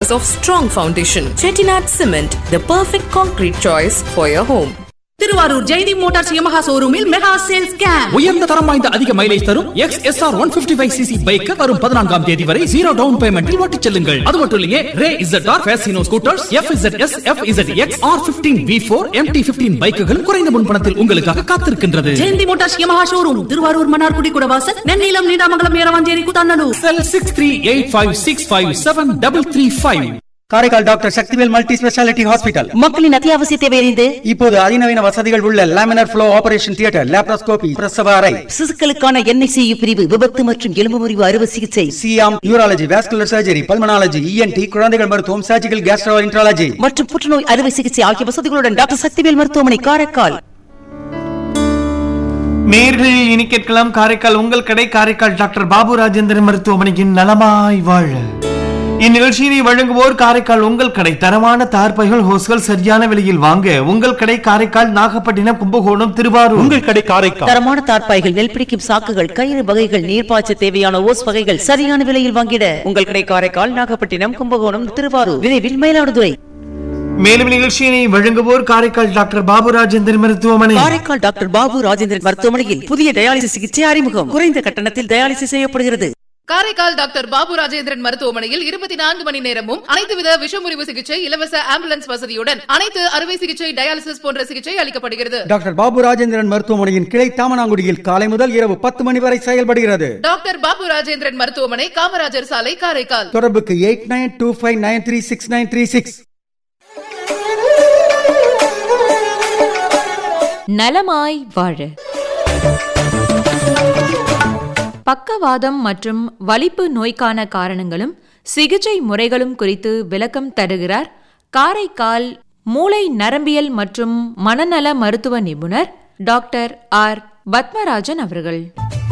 years of strong foundation. Chettinad Cement, the perfect concrete choice for your home. Thiruvarur Jayathi motors Yamaha ஷோரூமில் mega sales camp உயர்ந்த தரம் வாய்ந்த அதிக mileage தரும் X S R one fifty five CC bike வரும் பதினான்காம் தேதி வரை ஜீரோ டவுன் பேமெண்டில் ஓட்டிச் செல்லுங்கள் அது மட்டும் இல்லையே Ray Z R Fascino scooters F Z S F Z X R fifteen V four MT fifteen பைக்குகள் குறைந்த முன்பணத்தில் உங்களுக்காக காத்திருக்கின்றது Jayanthi motors Yamaha showroom Thiruvarur Mannargudi Kudavasal Nellilam Needamangalam Eravancheri Kuthandalur cell six three eight five six five seven double three five Karaikal doctor Sakthivel multi speciality hospital மக்களின் அத்தியாவசிய தேவையறிந்து இப்போது அதிநவீன வசதிகள் உள்ள laminar flow operation theatre laparoscopy பிரசவ அறை சிசுக்களுக்கான என்ஐசியு பிரிவு விபத்து மற்றும் எலும்பு முறிவு அறுவை சிகிச்சை சியாம் urology vascular surgery pulmonology ENT குழந்தைகள் மருத்துவம் சர்ஜிக்கல் கேஸ்ட்ரோ இன்ட்ராலஜி மற்றும் புற்றுநோய் அறுவை சிகிச்சை ஆகிய வசதிகளுடன் டாக்டர் சக்திவேல் மருத்துவமனை காரைக்கால் நேர்களில் இனி கேட்கலாம் காரைக்கால் உங்கள் கடை காரைக்கால் டாக்டர் பாபு ராஜேந்திரன் மருத்துவமனையின் நலமாய் வாழ இந்நிகழ்ச்சியினை வழங்குவோர் காரைக்கால் உங்கள் கடை தரமான தார்பைகள் ஹோஸ்கள் சரியான விலையில் வாங்க உங்கள் கடை காரைக்கால் நாகப்பட்டினம் கும்பகோணம் திருவாரூர் உங்கள் கடை காரைக்கால் தரமான தார்ப்பாய்கள் நெல் பிடிக்கும் சாக்குகள் கயிறு வகைகள் நீர்ப்பாய்ச்ச தேவையான ஓஸ் வகைகள் சரியான விலையில் வாங்கிட உங்கள் கடை காரைக்கால் நாகப்பட்டினம் கும்பகோணம் திருவாரூர் விரைவில் மயிலாடுதுறை மேலும் நிகழ்ச்சியினை வழங்குவோர் காரைக்கால் டாக்டர் பாபு ராஜேந்திரன் மருத்துவமனை காரைக்கால் டாக்டர் பாபு ராஜேந்திரன் மருத்துவமனையில் புதிய டயாலிசிஸ் சிகிச்சை அறிமுகம் குறைந்த கட்டணத்தில் டயாலிசிஸ் செய்யப்படுகிறது காரைக்கால் டாக்டர் பாபு ராஜேந்திரன் மருத்துவமனையில் இருபத்தி நான்கு மணி நேரமும் அனைத்து வித விஷமுறிவு சிகிச்சை இலவச ஆம்புலன்ஸ் வசதியுடன் அனைத்து அறுவை சிகிச்சை டயாலிசிஸ் போன்ற சிகிச்சை அளிக்கப்படுகிறது டாக்டர் பாபு ராஜேந்திரன் மருத்துவமனையின் கிளை தாமனாங்குடியில் காலை முதல் இரவு பத்து மணி வரை செயல்படுகிறது டாக்டர் பாபு ராஜேந்திரன் மருத்துவமனை காமராஜர் சாலை காரைக்கால் தொடர்புக்கு eight nine two five nine three six nine three six நலமாய் வாழ பக்கவாதம் மற்றும் வலிப்பு நோய்க்கான காரணங்களும் சிகிச்சை முறைகளும் குறித்து விளக்கம் தருகிறார் காரைக்கால் மூளை நரம்பியல் மற்றும் மனநல மருத்துவ நிபுணர் டாக்டர் ஆர் பத்மராஜன் அவர்கள்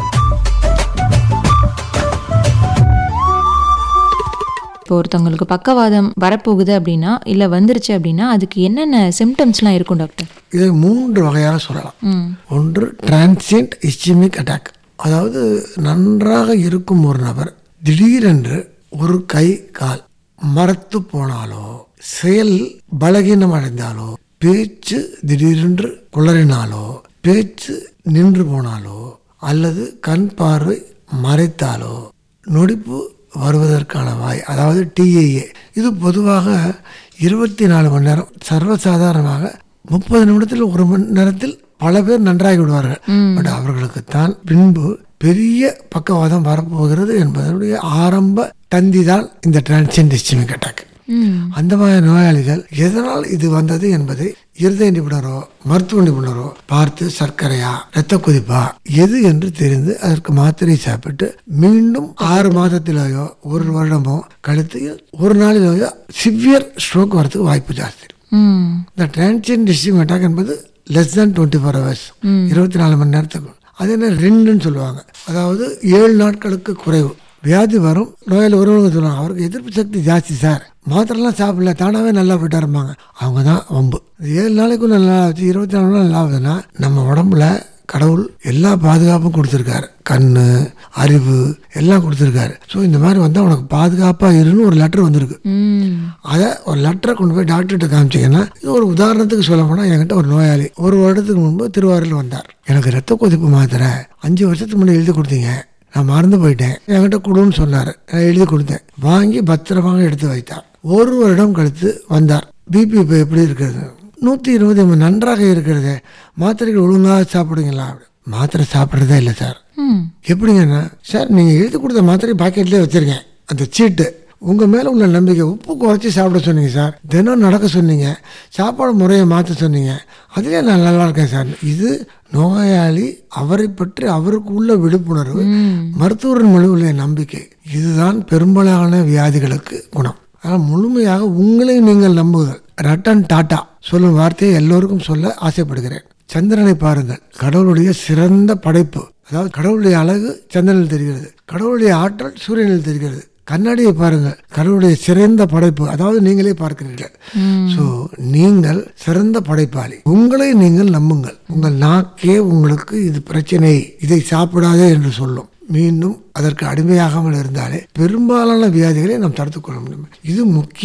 இப்போ ஒருத்தவங்களுக்கு பக்கவாதம் வரப்போகுது அப்படின்னா இல்லை வந்துருச்சு அப்படின்னா அதுக்கு என்னென்ன சிம்டம்ஸ்லாம் இருக்கும் டாக்டர் இதை மூன்று வகையாக சொல்லலாம் ம் ஒன்று டிரான்சியன்ட் இஸ்டிமிக் அட்டாக் அதாவது நன்றாக இருக்கும் ஒரு நபர் திடீரென்று ஒரு கை கால் மரத்து போனாலோ செயல் பலகீனம் அடைந்தாலோ பேச்சு திடீரென்று குளறினாலோ பேச்சு நின்று போனாலோ அல்லது கண் பார்வை மறைத்தாலோ நொடிப்பு வருவதற்கான வாய் அதாவது டிஏஏ இது பொதுவாக இருபத்தி நாலு மணி நேரம் சர்வசாதாரணமாக முப்பது நிமிடத்தில் ஒரு மணி நேரத்தில் பல பேர் நன்றாகி விடுவார்கள் பட் அவர்களுக்கு தான் பின்பு பெரிய பக்கவாதம் வரப்போகிறது என்பதனுடைய ஆரம்ப தந்தி தான் இந்த டிரான்சியன்ட் இஸ்டிமிக் அட்டாக் அந்த மாதிரி நோயாளிகள் எதனால் இது வந்தது என்பதை இருதய நிபுணரோ மருத்துவ நிபுணரோ பார்த்து சர்க்கரையா இரத்த கொதிப்பா எது என்று தெரிந்து அதற்கு மாத்திரை சாப்பிட்டு மீண்டும் ஆறு மாதத்திலேயோ ஒரு வருடமோ கழித்து ஒரு நாளிலேயோ சிவியர் ஸ்ட்ரோக் வரதுக்கு வாய்ப்பு ஜாஸ்தி ம் இந்த டிரான்சியன் டிஸ்டிங் அட்டாக் என்பது less than twenty four hours இருபத்தி நாலு மணி நேரத்துக்கு அது என்ன ரெண்டுன்னு சொல்லுவாங்க அதாவது ஏழு நாட்களுக்கு குறைவு வியாதி வரும் நோயாளி ஒருவங்க சொல்லுவாங்க அவருக்கு எதிர்ப்பு சக்தி ஜாஸ்தி சார் மாத்திரைலாம் சாப்பிடல தானாகவே நல்லா போயிட்டா இருப்பாங்க அவங்க தான் வம்பு இது ஏழு நாளைக்கும் நல்லா ஆச்சு இருபத்தி நாலு நாள் நல்லா ஆகுதுன்னா நம்ம உடம்புல கடவுள் எல்லா பாதுகாப்பும் கொடுத்துருக்காரு கண்ணு அறிவு எல்லாம் கொடுத்துருக்காரு ஸோ இந்த மாதிரி வந்து உனக்கு பாதுகாப்பாக இருன்னு ஒரு லெட்டர் வந்திருக்கு ம் அதை ஒரு லெட்டரை கொண்டு போய் டாக்டர்கிட்ட காமிச்சிங்கன்னா இது ஒரு உதாரணத்துக்கு சொல்ல போனால் என்கிட்ட ஒரு நோயாளி ஒரு வருடத்துக்கு முன்பு திருவாரூரில் வந்தார் எனக்கு ரத்த கொதிப்பு மாத்திரை அஞ்சு வருஷத்துக்கு முன்னாடி எழுதி கொடுத்தீங்க நான் மறந்து போயிட்டேன் என்கிட்ட கொடுன்னு சொன்னார் நான் எழுதி கொடுத்தேன் வாங்கி பத்திரமாக எடுத்து வைத்தார் ஒரு வருடம் கழித்து வந்தார் பிபி இப்போ எப்படி இருக்கிறது நூற்றி இருபது ml நன்றாக இருக்கிறது மாத்திரைகள் ஒழுங்காக சாப்பிடுங்களா அப்படி. மாத்திரை சாப்பிட்றதே இல்லை சார் ம் எப்படிங்கன்னா சார் நீங்கள் எழுதி கொடுத்த மாத்திரை பாக்கெட்லேயே வச்சுருக்கேன் அந்த சீட்டு உங்கள் மேலே உள்ள நம்பிக்கை உப்பு குறைச்சி சாப்பிட சொன்னீங்க சார் தினம் நடக்க சொன்னீங்க சாப்பாடு முறையை மாற்ற சொன்னீங்க அதுலேயே நான் நல்லா இருக்கேன் சார் இது நோயாளி அவரை பற்றி அவருக்கு உள்ள விழிப்புணர்வு மருத்துவரின் மேலே உள்ள நம்பிக்கை இதுதான் பெரும்பாலான வியாதிகளுக்கு குணம் ஆனால் முழுமையாக உங்களை நீங்கள் நம்புங்கள் ரட்டன் டாட்டா சொல்லும் வார்த்தையை எல்லோருக்கும் சொல்ல ஆசைப்படுகிறேன் சந்திரனை பாருங்கள் கடவுளுடைய சிறந்த படைப்பு அதாவது கடவுளுடைய அழகு சந்திரனில் தெரிகிறது கடவுளுடைய ஆற்றல் சூரியனில் தெரிகிறது கண்ணாடியை பாருங்கள் கடவுளுடைய சிறந்த படைப்பு அதாவது நீங்களே பார்க்கிறீர்கள் ஸோ நீங்கள் சிறந்த படைப்பாளி உங்களை நீங்கள் நம்புங்கள் உங்கள் நாக்கே உங்களுக்கு இது பிரச்சனை இதை சாப்பிடாதே என்று சொல்லும் மீண்டும் அதற்கு அடிமையாகாமல் இருந்தாலே பெரும்பாலான வியாதிகளை நாம் தடுத்துக்கொள்ள முடியும் இது முக்கிய